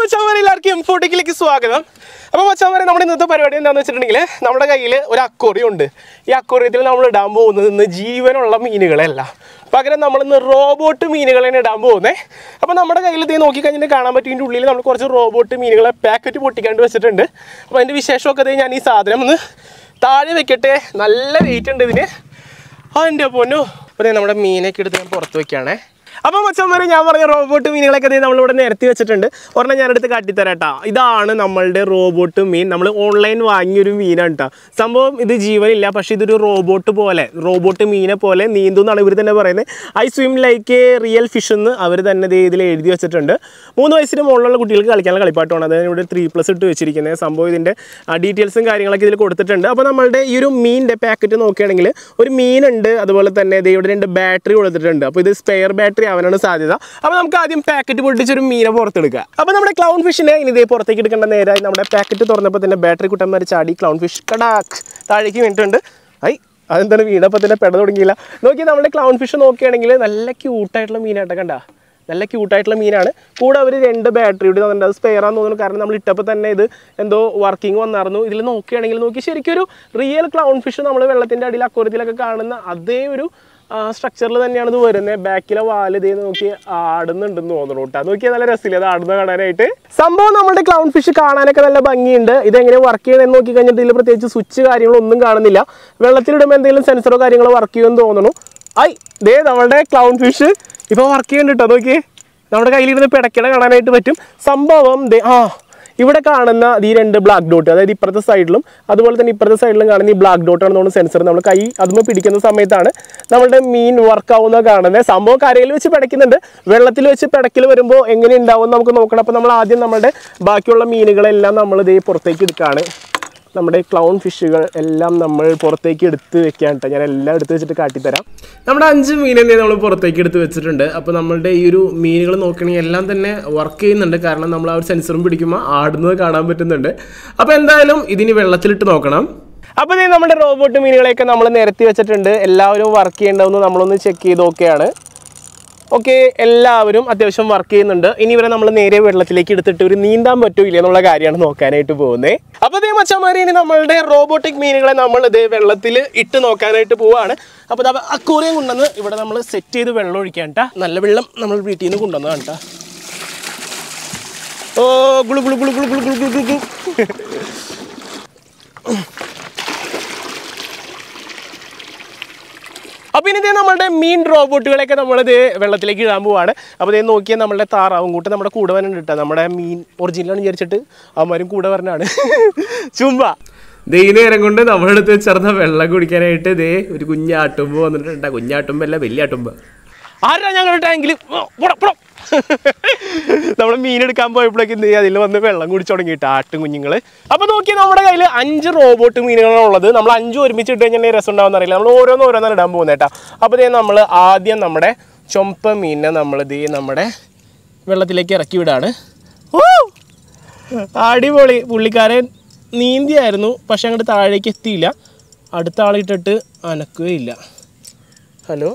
മച്ചാമാരെ എല്ലാവർക്കും എംഫോട്ടിക്കിലേക്ക് സ്വാഗതം അപ്പോൾ മച്ചാമാരെ നമ്മുടെ ഇന്നത്തെ പരിപാടി എന്താണെന്ന് വെച്ചിട്ടുണ്ടെങ്കിൽ നമ്മുടെ കയ്യിൽ ഒരു അക്കോറിയം ഉണ്ട് ഈ അക്കോറിയത്തിൽ നമ്മൾ ഇടാൻ പോകുന്നത് ഇന്ന് ജീവനുള്ള മീനുകളല്ല പകരം നമ്മൾ ഇന്ന് റോബോട്ട് മീനുകളാണ് ഇടാൻ പോകുന്നത് അപ്പോൾ നമ്മുടെ കയ്യിൽ ഇത് നോക്കി കഴിഞ്ഞിട്ട് കാണാൻ പറ്റും ഇതിൻ്റെ ഉള്ളിൽ നമ്മൾ കുറച്ച് റോബോട്ട് മീനുകളെ പാക്കറ്റ് പൊട്ടിക്കാണ്ട് വെച്ചിട്ടുണ്ട് അപ്പോൾ അതിൻ്റെ വിശേഷമൊക്കെ ദേ ഞാൻ ഈ സാധനം ഒന്ന് താഴെ വെക്കട്ടെ നല്ല വെയിറ്റ് ഉണ്ട് ഇതിന് ആ എൻ്റെ പൊന്നു അപ്പോൾ ദേ നമ്മുടെ മീനൊക്കെ എടുത്ത് ഞാൻ പുറത്ത് വെക്കുകയാണേ അപ്പോൾ മച്ചന്മാരെ ഞാൻ പറഞ്ഞ റോബോട്ട് മീനുകളൊക്കെ ദേ നമ്മളിവിടെ നിരത്തി വെച്ചിട്ടുണ്ട് ഒരെണ്ണം ഞാനെടുത്ത് കാട്ടിത്തരാം കേട്ടോ ഇതാണ് നമ്മളുടെ റോബോട്ട് മീൻ നമ്മൾ ഓൺലൈൻ വാങ്ങിയൊരു മീനാണ് കേട്ടോ സംഭവം ഇത് ജീവനില്ല പക്ഷേ ഇതൊരു റോബോട്ട് പോലെ റോബോട്ട് മീനെ പോലെ നീന്തും എന്നാണ് ഇവർ തന്നെ പറയുന്നത് I swim like real fish എന്ന് അവർ തന്നെ ദേ ഇതിൽ എഴുതി വെച്ചിട്ടുണ്ട് മൂന്ന് വയസ്സിന് മുകളിലുള്ള കുട്ടികൾക്ക് കളിക്കാനുള്ള കളിപ്പാട്ടമാണ് അതായത് ഇവിടെ ത്രീ പ്ലസ് ഇട്ട് വെച്ചിരിക്കുന്നത് സംഭവം ഇതിൻ്റെ ഡീറ്റെയിൽസും കാര്യങ്ങളൊക്കെ ഇതിൽ കൊടുത്തിട്ടുണ്ട് അപ്പോൾ നമ്മളുടെ ഈ ഒരു മീനിൻ്റെ പാക്കറ്റ് നോക്കുകയാണെങ്കിൽ ഒരു മീനുണ്ട് അതുപോലെ തന്നെ ദേ ഇവിടെ രണ്ട് ബാറ്ററി കൊടുത്തിട്ടുണ്ട് അപ്പോൾ ഇത് സ്പെയർ ബാറ്ററി ആവാനാണ് സാധ്യത അപ്പോൾ നമുക്ക് ആദ്യം പാക്കറ്റ് പൊട്ടിച്ചൊരു മീനെ പുറത്തെടുക്കുക അപ്പോൾ നമ്മുടെ ക്ലൗൺ ഫിഷിനെ ഇനി ഇതേ പുറത്തേക്ക് എടുക്കേണ്ട നേരമായി നമ്മുടെ പാക്കറ്റ് തുറന്നപ്പോൾ തന്നെ ബാറ്ററി കുട്ടന്മാർ ചാടി ക്ലൗൺ ഫിഷ് കടാക്ക് താഴേക്ക് വീണിട്ടുണ്ട് ഐ അതെന്താണ് വീണപ്പോൾ തന്നെ പെട തുടങ്ങിയില്ല നോക്കി നമ്മുടെ ക്ലൗൺ ഫിഷ് നോക്കുകയാണെങ്കിൽ നല്ല ക്യൂട്ടായിട്ടുള്ള മീനായിട്ട് കണ്ട നല്ല ക്യൂട്ടായിട്ടുള്ള മീനാണ് കൂടെ അവർ രണ്ട് ബാറ്ററി കൂടി തന്നിട്ടുണ്ട് അത് സ്പെയർ ആണെന്ന് തോന്നുന്നു കാരണം നമ്മൾ ഇട്ടപ്പോൾ തന്നെ ഇത് എന്തോ വർക്കിംഗ് വന്നായിരുന്നു ഇതിൽ നോക്കുകയാണെങ്കിൽ നോക്കി ശരിക്കും ഒരു റിയൽ ക്ലൗൺ ഫിഷ് നമ്മൾ വെള്ളത്തിൻ്റെ അടിയിൽ അക്വരത്തിലൊക്കെ കാണുന്ന അതേ ഒരു സ്ട്രക്ചറിൽ തന്നെയാണ് ഇത് വരുന്നത് ബാക്കിലെ വാല് ഇതേ നോക്കി ആടുന്നുണ്ടെന്ന് തോന്നുന്നു കേട്ടോ നോക്കിയാൽ നല്ല രസമില്ല അത് ആടുന്ന കാണാനായിട്ട് സംഭവം നമ്മുടെ ക്ലൗൺ ഫിഷ് കാണാനൊക്കെ നല്ല ഭംഗിയുണ്ട് ഇതെങ്ങനെ വർക്ക് ചെയ്യണമെന്ന് നോക്കി കഴിഞ്ഞിട്ട് ഇതിൽ പ്രത്യേകിച്ച് സ്വിച്ച് കാര്യങ്ങളൊന്നും കാണുന്നില്ല വെള്ളത്തിലിടുമ്പോൾ എന്തെങ്കിലും സെൻസറോ കാര്യങ്ങളോ വർക്ക് ചെയ്യുമെന്ന് തോന്നുന്നു ഐ ദേ നമ്മുടെ ക്ലൗൺ ഫിഷ് ഇപ്പോൾ വർക്ക് ചെയ്യുന്നുണ്ട് കേട്ടോ നോക്കി നമ്മുടെ കയ്യിലിരുന്ന് പിടയ്ക്കണ കാണാനായിട്ട് പറ്റും സംഭവം ദേ ആ ഇവിടെ കാണുന്ന ഈ രണ്ട് ബ്ലാക്ക് ഡോട്ട് അതായത് ഇപ്പുറത്തെ സൈഡിലും അതുപോലെ തന്നെ ഇപ്പുറത്തെ സൈഡിലും കാണുന്ന ഈ ബ്ലാക്ക് ഡോട്ട് ആണെന്ന് സെൻസർ നമ്മൾ കൈ അതുമ്പോൾ പിടിക്കുന്ന സമയത്താണ് നമ്മുടെ മീൻ വർക്ക് ആവുന്ന കാണുന്നത് സംഭവം കരയിൽ വെച്ച് പിടയ്ക്കുന്നുണ്ട് വെള്ളത്തിൽ വെച്ച് പിടയ്ക്കൽ വരുമ്പോൾ എങ്ങനെ ഉണ്ടാവും നമുക്ക് നോക്കണം അപ്പോൾ നമ്മൾ ആദ്യം നമ്മുടെ ബാക്കിയുള്ള മീനുകളെല്ലാം നമ്മൾ ഇതേ പുറത്തേക്ക് എടുക്കുകയാണ് നമ്മുടെ ക്ലൗൺ ഫിഷുകൾ എല്ലാം നമ്മൾ പുറത്തേക്ക് എടുത്ത് വെക്കാൻ കേട്ടോ ഞാൻ എല്ലാം എടുത്ത് വെച്ചിട്ട് കാട്ടിത്തരാം നമ്മുടെ അഞ്ച് മീനിനെ നമ്മൾ പുറത്തേക്ക് എടുത്ത് വെച്ചിട്ടുണ്ട് അപ്പോൾ നമ്മളുടെ ഈ ഒരു മീനുകൾ നോക്കണമെങ്കിൽ എല്ലാം തന്നെ വർക്ക് ചെയ്യുന്നുണ്ട് കാരണം നമ്മൾ ആ ഒരു സെൻസറും പിടിക്കുമ്പോൾ ആടുന്നത് കാണാൻ പറ്റുന്നുണ്ട് അപ്പോൾ എന്തായാലും ഇതിന് വെള്ളത്തിലിട്ട് നോക്കണം അപ്പോൾ ഇത് നമ്മുടെ റോബോട്ട് മീനുകളെയൊക്കെ നമ്മൾ നിരത്തി വെച്ചിട്ടുണ്ട് എല്ലാവരും വർക്ക് ചെയ്യേണ്ടതെന്ന് നമ്മളൊന്ന് ചെക്ക് ചെയ്ത് നോക്കുകയാണ് ഓക്കെ എല്ലാവരും അത്യാവശ്യം വർക്ക് ചെയ്യുന്നുണ്ട് ഇനി ഇവരെ നമ്മൾ നേരെ വെള്ളത്തിലേക്ക് എടുത്തിട്ട് ഒരു നീന്താൻ പറ്റൂല എന്നുള്ള കാര്യമാണ് നോക്കാനായിട്ട് പോകുന്നത് അപ്പോൾ ഇതേ മച്ചന്മാരെ ഇനി നമ്മളുടെ റോബോട്ടിക് മീനുകളെ നമ്മൾ ഇതേ വെള്ളത്തിൽ ഇട്ട് നോക്കാനായിട്ട് പോവാണ് അപ്പോൾ ഇതാ അക്കൂറിയം കൊണ്ടുവന്ന് ഇവിടെ നമ്മൾ സെറ്റ് ചെയ്ത് വെള്ളം ഒഴിക്കാൻ ട്ടാ നല്ല വെള്ളം നമ്മൾ വീട്ടിൽ നിന്ന് കൊണ്ടുവന്നതാണ് കേട്ടോ ഓ ഗുളു ഗുളു ഗുളു ഗുളു ഗുളു ഗുളു ഗുളു ഗുളു അപ്പോൾ ഇനി ഇതേ നമ്മുടെ മീൻ റോബോട്ടുകളെയൊക്കെ നമ്മളിത് വെള്ളത്തിലേക്ക് ഇടാൻ പോവാണ് അപ്പോൾ ഇതേ നോക്കിയാൽ നമ്മുടെ താറാവും കൂട്ട് നമ്മുടെ കൂടെ വരണുണ്ട് കേട്ടോ നമ്മുടെ മീൻ ഒറിജിനലാണ് വിചാരിച്ചിട്ട് അവന്മാരും കൂടെ വരണാണ് ചുമ്പ ദേ ഈ നേരം കൊണ്ട് നമ്മുടെ അടുത്ത് ചേർന്ന വെള്ളം കുടിക്കാനായിട്ട് ദേ ഒരു കുഞ്ഞാട്ടുമ്പ് വന്നിട്ടുണ്ട് കുഞ്ഞാട്ടുമ്പ് അല്ല വലിയ ആട്ടുമ്പ് ആരാ ഞങ്ങളുടെ ടാങ്കിൽ നമ്മൾ മീൻ എടുക്കാൻ പോയപ്പോഴേക്കും എന്ത് ചെയ്യുക അതിൽ വന്ന് വെള്ളം കുടിച്ചു തുടങ്ങിയിട്ട് ആട്ടും കുഞ്ഞുങ്ങൾ അപ്പോൾ നോക്കി നമ്മുടെ കയ്യിൽ അഞ്ച് റോബോട്ട് മീനുകളാണ് ഉള്ളത് നമ്മൾ അഞ്ച് ഒരുമിച്ച് ഇട്ട് കഴിഞ്ഞാൽ രസം ഉണ്ടാവുന്ന അറിയില്ല നമ്മൾ ഓരോന്ന് ഓരോന്നാണ് ഇടാൻ പോകുന്നത് കേട്ടോ അപ്പോൾ ഇതേ നമ്മൾ ആദ്യം നമ്മുടെ ചൊമ്പ മീനിനെ നമ്മൾ ഇതേ നമ്മുടെ വെള്ളത്തിലേക്ക് ഇറക്കി വിടാണ് ഓ അടിപൊളി പുള്ളിക്കാരൻ നീന്തിയായിരുന്നു പക്ഷെ അങ്ങോട്ട് താഴേക്ക് എത്തിയില്ല അടുത്ത ആളിട്ടിട്ട് അനക്കുകയില്ല ഹലോ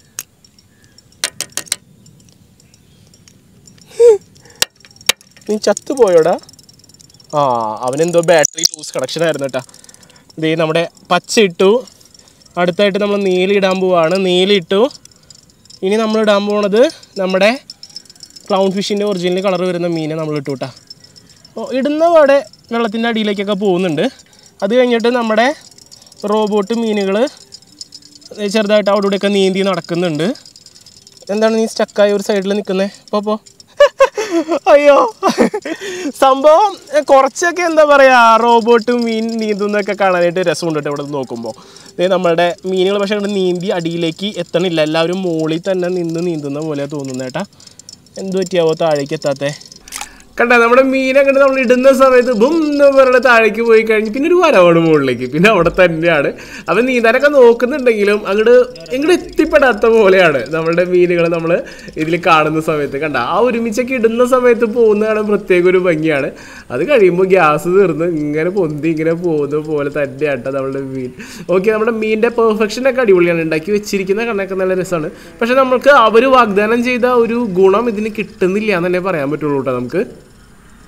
നീ ചത്തുപോയോടാ ആ അവനെന്തോ ബാറ്ററി ലൂസ് കണക്ഷൻ ആയിരുന്നു കേട്ടാ ഇതേ നമ്മുടെ പച്ച ഇട്ടു അടുത്തായിട്ട് നമ്മൾ നീല ഇടാൻ പോവാണ് നീല ഇട്ടു ഇനി നമ്മൾ ഇടാൻ പോണത് നമ്മുടെ ക്ലൗൺ ഫിഷിൻ്റെ ഒറിജിനൽ കളർ വരുന്ന മീനെ നമ്മൾ ഇട്ടു കേട്ടാ ഓ ഇടുന്ന പാടെ വെള്ളത്തിൻ്റെ അടിയിലേക്കൊക്കെ പോകുന്നുണ്ട് അത് കഴിഞ്ഞിട്ട് നമ്മുടെ റോബോട്ട് മീനുകൾ ചെറുതായിട്ട് അവിടെ ഇവിടെയൊക്കെ നീന്തി നടക്കുന്നുണ്ട് എന്താണ് നീ സ്റ്റക്കായ ഒരു സൈഡിൽ നിൽക്കുന്നത് പോ പോ അയ്യോ സംഭവം എ, കുറച്ചൊക്കെ എന്താ പറയാ റോബോട്ട് മീൻ നീന്തുന്നൊക്കെ കാണാനായിട്ട് രസമുണ്ട് കേട്ടോ ഇവിടെ നിന്ന് നോക്കുമ്പോൾ ഇത് നമ്മളുടെ മീനുകൾ പക്ഷേ ഇവിടെ നീന്തി അടിയിലേക്ക് എത്തണില്ല എല്ലാവരും മുകളിൽ തന്നെ നിന്ന് നീന്തുന്ന പോലെ തോന്നുന്നത് കേട്ടാ എന്ത് പറ്റിയാവോ താഴേക്ക് എത്താത്തേ കണ്ട നമ്മുടെ മീനെ കണ്ട് നമ്മൾ ഇടുന്ന സമയത്ത് ബും എന്ന് പറഞ്ഞ താഴേക്ക് പോയി കഴിഞ്ഞ് പിന്നെ ഒരു വരവാണ് മുകളിലേക്ക് പിന്നെ അവിടെ തന്നെയാണ് അവൻ നീന്താനൊക്കെ നോക്കുന്നുണ്ടെങ്കിലും അങ്ങോട്ട് ഇങ്ങോട്ട് എത്തിപ്പെടാത്ത പോലെയാണ് നമ്മളുടെ മീനുകൾ നമ്മൾ ഇതിൽ കാണുന്ന സമയത്ത് കണ്ട ആ ഒരുമിച്ചൊക്കെ ഇടുന്ന സമയത്ത് പോകുന്നതാണ് പ്രത്യേക ഒരു ഭംഗിയാണ് അത് കഴിയുമ്പോൾ ഗ്യാസ് തീർന്ന് ഇങ്ങനെ പൊന്തി ഇങ്ങനെ പോകുന്ന പോലെ തന്നെയാണ് നമ്മളുടെ മീൻ ഓക്കെ നമ്മുടെ മീനിൻ്റെ പെർഫെക്ഷനൊക്കെ അടിപൊളിയാണ് ഉണ്ടാക്കി വെച്ചിരിക്കുന്ന കണ്ണൊക്കെ നല്ല രസമാണ് പക്ഷെ നമുക്ക് അവർ വാഗ്ദാനം ചെയ്ത ഒരു ഗുണം ഇതിന് കിട്ടുന്നില്ല എന്ന് തന്നെ പറയാൻ പറ്റുള്ളൂ കേട്ടോ നമുക്ക്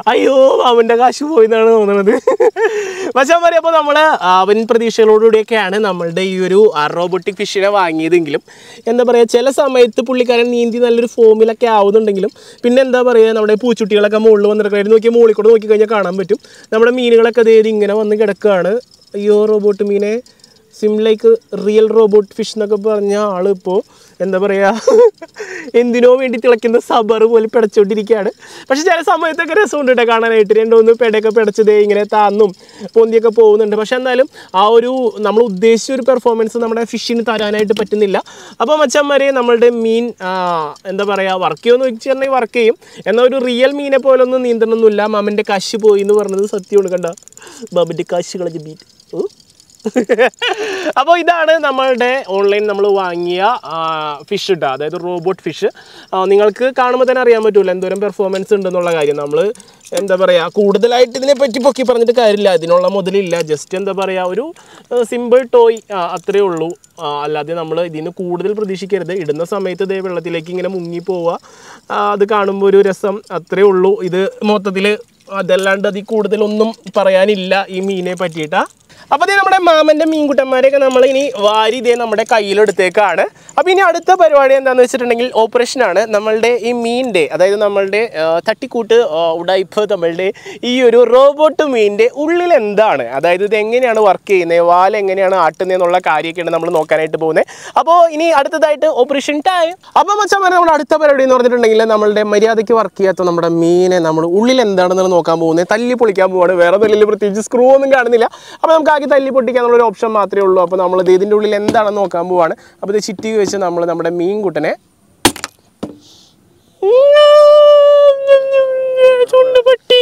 അയ്യോ അവൻ്റെ കാശ് പോയി എന്നാണ് തോന്നുന്നത് പക്ഷേ പറയാം അപ്പോൾ നമ്മൾ അവൻ പ്രതീക്ഷകളോടുകൂടിയൊക്കെയാണ് നമ്മളുടെ ഈ ഒരു റോബോട്ടിക് ഫിഷിനെ വാങ്ങിയതെങ്കിലും എന്താ പറയുക ചില സമയത്ത് പുള്ളിക്കാരൻ നീന്തി നല്ലൊരു ഫോമിലൊക്കെ ആവുന്നുണ്ടെങ്കിലും പിന്നെ എന്താ പറയുക നമ്മുടെ പൂച്ചുട്ടികളൊക്കെ മുകളിൽ വന്നിട്ട് നോക്കി മുകളിൽ കൂടെ നോക്കി കഴിഞ്ഞാൽ കാണാൻ പറ്റും നമ്മുടെ മീനുകളൊക്കെ അതേത് ഇങ്ങനെ വന്ന് കിടക്കുകയാണ് അയ്യോ റോബോട്ട് മീനെ swim like real robot fish എന്നൊക്കെ പറഞ്ഞ ആൾ ഇപ്പോൾ എന്താ പറയുക എന്തിനോ വേണ്ടി തിളയ്ക്കുന്ന സബർ പോലെ പിടച്ചോണ്ടിരിക്കുകയാണ് പക്ഷെ ചില സമയത്തൊക്കെ രസമുണ്ട് കേട്ടോ കാണാനായിട്ട് രണ്ടൊന്ന് പെടയൊക്കെ പിടച്ചതേ ഇങ്ങനെ താന്നും പൊന്തിയൊക്കെ പോകുന്നുണ്ട് പക്ഷെ എന്നാലും ആ ഒരു നമ്മൾ ഉദ്ദേശിച്ച ഒരു പെർഫോമൻസ് നമ്മുടെ ഫിഷിന് തരാനായിട്ട് പറ്റുന്നില്ല അപ്പോൾ മച്ചന്മാരെ നമ്മളുടെ മീൻ ആ, എന്താ പറയുക വർക്ക് ചെയ്യുമെന്ന് വെച്ചിട്ടുണ്ടെങ്കിൽ വർക്ക് ചെയ്യും എന്നാൽ ഒരു റിയൽ മീനെ പോലെ ഒന്നും നീന്തണമൊന്നുമില്ല മാമൻ്റെ കശ് പോയി എന്ന് പറഞ്ഞത് സത്യമാണ് കണ്ട ബാബിൻ്റെ കാശ് കളഞ്ഞ് ബീറ്റ് ഓ അപ്പോൾ ഇതാണ് നമ്മളുടെ ഓൺലൈൻ നമ്മൾ വാങ്ങിയ ഫിഷ് ഇട്ട അതായത് റോബോട്ട് ഫിഷ് നിങ്ങൾക്ക് കാണുമ്പോൾ തന്നെ അറിയാൻ പറ്റുമല്ലോ എന്തോരം പെർഫോമൻസ് ഉണ്ടെന്നുള്ള കാര്യം നമ്മൾ എന്താ പറയുക കൂടുതലായിട്ട് ഇതിനെ പറ്റി പൊക്കി പറഞ്ഞിട്ട് കാര്യമില്ല അതിനുള്ള മുതലില്ല ജസ്റ്റ് എന്താ പറയുക ഒരു സിമ്പിൾ ടോയ് അത്രയേ ഉള്ളൂ ആ, അല്ലാതെ നമ്മൾ ഇതിന് കൂടുതൽ പ്രതീക്ഷിക്കരുത് ഇടുന്ന സമയത്ത് ഇതേ വെള്ളത്തിലേക്ക് ഇങ്ങനെ മുങ്ങി പോവുക ആ, അത് കാണുമ്പോൾ ഒരു രസം അത്രേ ഉള്ളൂ ഇത് മൊത്തത്തിൽ അതല്ലാണ്ട് അതിൽ കൂടുതലൊന്നും പറയാനില്ല ഈ മീനെ പറ്റിയിട്ടാ അപ്പോൾ ഇതേ നമ്മുടെ മാമൻ്റെ മീൻകുട്ടന്മാരെയൊക്കെ നമ്മൾ ഇനി വാരി ഇതേ നമ്മുടെ കയ്യിലെടുത്തേക്കാണ് അപ്പോൾ ഇനി അടുത്ത പരിപാടി എന്താണെന്ന് വെച്ചിട്ടുണ്ടെങ്കിൽ ഓപ്പറേഷനാണ് നമ്മളുടെ ഈ മീനിൻ്റെ അതായത് നമ്മളുടെ ആ, തട്ടിക്കൂട്ട് ആ, ഉടായിപ്പ് നമ്മളുടെ ഈ ഒരു റോബോട്ട് മീനിൻ്റെ ഉള്ളിൽ എന്താണ് അതായത് ഇത് എങ്ങനെയാണ് വർക്ക് ചെയ്യുന്നത് വാൽ എങ്ങനെയാണ് ആട്ടുന്നത് എന്നുള്ള കാര്യമൊക്കെയാണ് നമ്മൾ നോക്കാനായിട്ട് പോകുന്നത് അപ്പോൾ ഇനി അടുത്തതായിട്ട് ഓപ്പറേഷൻ ടൈം അപ്പോൾ മച്ചാൻ നമ്മുടെ അടുത്ത പരിപാടി എന്ന് പറഞ്ഞിട്ടുണ്ടെങ്കിൽ നമ്മളുടെ മര്യാദയ്ക്ക് വർക്ക് ചെയ്യാത്ത നമ്മുടെ മീനെ നമ്മൾ ഉള്ളിൽ എന്താണെന്ന് നോക്കാൻ പോകുന്നത് തല്ലി പൊളിക്കാൻ പോവാണ് വേറെ തല്ലിൽ പ്രത്യേകിച്ച് സ്ക്രൂ ഒന്നും കാണുന്നില്ല അപ്പോൾ നമുക്ക് ആകെ തല്ലി പൊട്ടിക്കാനുള്ള ഒരു ഓപ്ഷൻ മാത്രമേ ഉള്ളൂ അപ്പോൾ നമ്മൾ ഇത് ഇതിൻ്റെ ഉള്ളിൽ എന്താണെന്ന് നോക്കാൻ പോവാണ് അപ്പോൾ ഇത് ചിറ്റി വെച്ച് നമ്മൾ നമ്മുടെ മീൻകുട്ടനെ ചുണ്ടുപട്ടി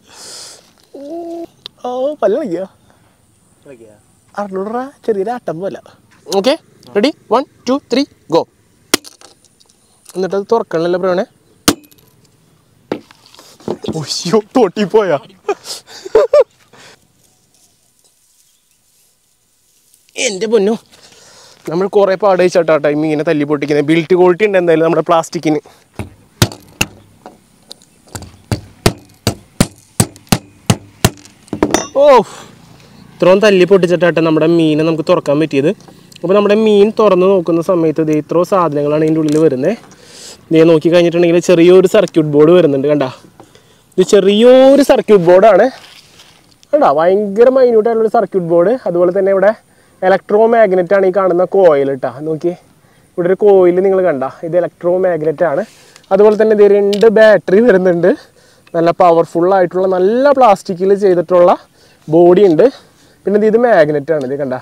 ഓ പല്ല വയ്യ അറുന്നൂറ് രൂപ ചെറിയൊരു ആട്ടം പോലെ okay ready one two three go എന്നിട്ട് അത് തുറക്കണല്ലോ പ്രവണേ ഒയ്യോ തോട്ടി പോയാ എൻ്റെ പൊന്നു നമ്മൾ കുറേ പാട് വെച്ചാട്ടോ ടൈം ഇങ്ങനെ തല്ലി പൊട്ടിക്കുന്നത് ബിൽറ്റ് ക്വാളിറ്റി ഉണ്ട് എന്തായാലും നമ്മുടെ പ്ലാസ്റ്റിക്കിന് ഓ ഇത്രയും തല്ലി പൊട്ടിച്ചിട്ടാട്ടെ നമ്മുടെ മീനെ നമുക്ക് തുറക്കാൻ പറ്റിയത് അപ്പോൾ നമ്മുടെ മീൻ തുറന്ന് നോക്കുന്ന സമയത്ത് ഇത് ഇത്രയും സാധനങ്ങളാണ് ഇതിൻ്റെ ഉള്ളിൽ വരുന്നത് ഇതേ നോക്കി കഴിഞ്ഞിട്ടുണ്ടെങ്കിൽ ചെറിയൊരു സർക്യൂട്ട് ബോർഡ് വരുന്നുണ്ട് കണ്ട ഇത് ചെറിയൊരു സർക്യൂട്ട് ബോർഡാണ് കണ്ടാ ഭയങ്കര മൈന്യൂട്ടായിട്ടുള്ളൊരു സർക്യൂട്ട് ബോർഡ് അതുപോലെ തന്നെ ഇവിടെ ഇലക്ട്രോ മാഗ്നറ്റ് ആണ് ഈ കാണുന്ന കോയിൽ കേട്ടോ നോക്കി ഇവിടെ ഒരു കോയിൽ നിങ്ങൾ കണ്ട ഇത് ഇലക്ട്രോ മാഗ്നറ്റ് ആണ് അതുപോലെ തന്നെ ഇത് രണ്ട് ബാറ്ററി വരുന്നുണ്ട് നല്ല പവർഫുൾ ആയിട്ടുള്ള നല്ല പ്ലാസ്റ്റിക്കിൽ ചെയ്തിട്ടുള്ള ബോഡി ഉണ്ട് പിന്നെ ഇത് ഇത് മാഗ്നറ്റ് ആണ് ഇത് കണ്ട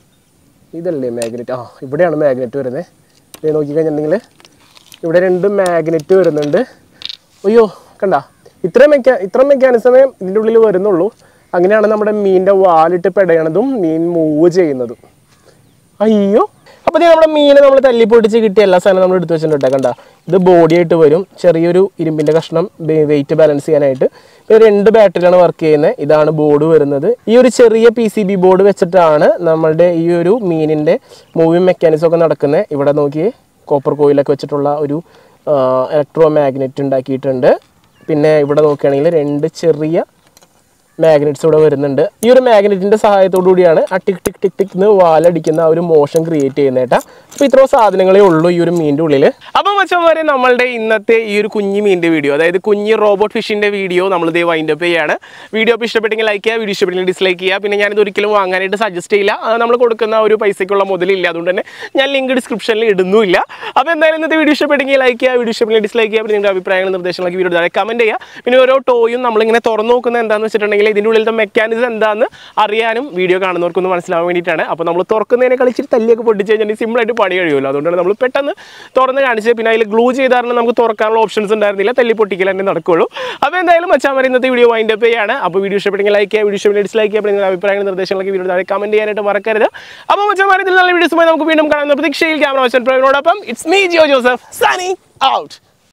ഇതല്ലേ മാഗ്നറ്റ് ആ ഇവിടെയാണ് മാഗ്നറ്റ് വരുന്നത് ഇത് നോക്കി കഴിഞ്ഞിട്ടുണ്ടെങ്കിൽ ഇവിടെ രണ്ട് മാഗ്നറ്റ് വരുന്നുണ്ട് അയ്യോ കണ്ട ഇത്ര മെക്കാ ഇത്ര മെക്കാനിസമേ ഇതിൻ്റെ ഉള്ളിൽ വരുന്നുള്ളൂ അങ്ങനെയാണ് നമ്മുടെ മീനിൻ്റെ വാലിട്ട് പെടയണതും മീൻ മൂവ് ചെയ്യുന്നതും അയ്യോ അപ്പോൾ ഇത് നമ്മുടെ മീനെ നമ്മൾ തല്ലിപ്പൊട്ടിച്ച് കിട്ടിയ എല്ലാ സാധനവും നമ്മൾ എടുത്ത് വെച്ചിട്ടുണ്ട് കണ്ട ഇത് ബോഡി ആയിട്ട് വരും ചെറിയൊരു ഇരുമ്പിൻ്റെ കഷ്ണം വെയിറ്റ് ബാലൻസ് ചെയ്യാനായിട്ട് ഇത് രണ്ട് ബാറ്ററിയാണ് വർക്ക് ചെയ്യുന്നത് ഇതാണ് ബോർഡ് വരുന്നത് ഈ ഒരു ചെറിയ പി സി ബി ബോർഡ് വെച്ചിട്ടാണ് നമ്മളുടെ ഈ ഒരു മീനിൻ്റെ മൂവിങ് മെക്കാനിസം ഒക്കെ നടക്കുന്നത് ഇവിടെ നോക്കി കോപ്പർ കോയിലൊക്കെ വെച്ചിട്ടുള്ള ഒരു ഇലക്ട്രോ മാഗ്നറ്റ് ഉണ്ടാക്കിയിട്ടുണ്ട് പിന്നെ ഇവിടെ നോക്കുകയാണെങ്കിൽ രണ്ട് ചെറിയ മാഗ്നറ്റ്സ് ഇവിടെ വരുന്നുണ്ട് ഈ ഒരു മാഗ്നറ്റിന്റെ സഹായത്തോടു കൂടിയാണ് ആ ടിക് ടിക് ടിക് ടിക് എന്ന് വാലടിക്കുന്ന ആ ഒരു മോഷൻ ക്രിയേറ്റ് ചെയ്യുന്നത് കേട്ടാ അപ്പൊ ഇത്രയും സാധനങ്ങളേ ഉള്ളൂ ഈ ഒരു മീനിന്റെ ഉള്ളിൽ അപ്പൊ മച്ചന്മാരെ നമ്മളുടെ ഇന്നത്തെ ഈ ഒരു കുഞ്ഞി മീനിന്റെ വീഡിയോ അതായത് കുഞ്ഞി റോബോട്ട് ഫിഷിന്റെ വീഡിയോ നമ്മൾ ഇതേ വൈൻഡ് അപ്പ് ചെയ്യാണ് വീഡിയോ ഇപ്പോൾ ഇഷ്ടപ്പെട്ടെങ്കിൽ ലൈക്ക് ചെയ്യുക വീഡിയോ ഇഷ്ടപ്പെട്ടെങ്കിൽ ഡിസ്ലൈക്ക് ചെയ്യുക പിന്നെ ഞാനിത് ഒരിക്കലും വാങ്ങാനായിട്ട് സജസ്റ്റ് ചെയ്യില്ല നമ്മൾ കൊടുക്കുന്ന ഒരു പൈസയ്ക്കുള്ള മുതലില്ല അതുകൊണ്ട് തന്നെ ഞാൻ ലിങ്ക് ഡിസ്ക്രിപ്ഷനിൽ ഇടുന്നുമില്ല അപ്പോൾ എന്തായാലും ഇന്നത്തെ വീഡിയോ ഇഷ്ടപ്പെട്ടെങ്കിൽ ലൈക്ക് ചെയ്യുക വീഡിയോ ഇഷ്ടപ്പെട്ടെങ്കിൽ ഡിസ്ലൈക്ക് ചെയ്യുക പിന്നെ നിങ്ങളുടെ അഭിപ്രായങ്ങളും നിർദ്ദേശങ്ങളൊക്കെ വീഡിയോ താഴെ കമന്റ് ചെയ്യുക പിന്നെ ഓരോ ടോയും നമ്മളിങ്ങനെ തുറന്നു നോക്കുന്നത് എന്താണെന്ന് വെച്ചിട്ടുണ്ടെങ്കിൽ ഇതിൻ്റെ ഉള്ളിലത്തെ മെക്കാനിസം എന്താണെന്ന് അറിയാനും വീഡിയോ കാണുന്നവർക്കൊന്ന് മനസ്സിലാവാൻ വേണ്ടിയിട്ടാണ് അപ്പോൾ നമ്മൾ തുറക്കുന്നതിനെ കളിച്ചിട്ട് തല്ലിയൊക്കെ പൊട്ടിച്ച് കഴിഞ്ഞാൽ സിമ്പിളായിട്ട് പണി കഴിയുമല്ലോ അതുകൊണ്ടാണ് നമ്മൾ പെട്ടെന്ന് തുറന്ന് കാണിച്ചത് പിന്നെ അതിൽ ഗ്ലൂ ചെയ്താരണം നമുക്ക് തുറക്കാനുള്ള ഓപ്ഷൻസ് ഉണ്ടായിരുന്നില്ല തല്ലി പൊട്ടിക്കൽ തന്നെ നടക്കുള്ളൂ അപ്പോൾ എന്തായാലും മച്ചാൻ വരെ ഇന്നത്തെ വീഡിയോ വൈൻഡ് അപ്പ് ചെയ്യാണ് അപ്പോൾ വീഡിയോ ഇഷ്ടപ്പെട്ടെങ്കിൽ ലൈക്ക് ചെയ്യുക വീഡിയോ ഇഷ്ടപ്പെട്ടെങ്കിൽ ഡിസ്ലൈക്ക് ചെയ്യുക നിങ്ങളുടെ അഭിപ്രായങ്ങളും നിർദ്ദേശങ്ങളൊക്കെ വീഡിയോ താഴെ കമന്റ് ചെയ്യാനായിട്ട് മറക്കരുത് അപ്പോൾ മച്ചാൻ ഇതിൽ നല്ല വീഡിയോസുമായി നമുക്ക് വീണ്ടും കാണുന്ന പ്രതീക്ഷയിൽ ക്യാമറ വശൻ പ്രവീണോടൊപ്പം it's me Jio Joseph signing out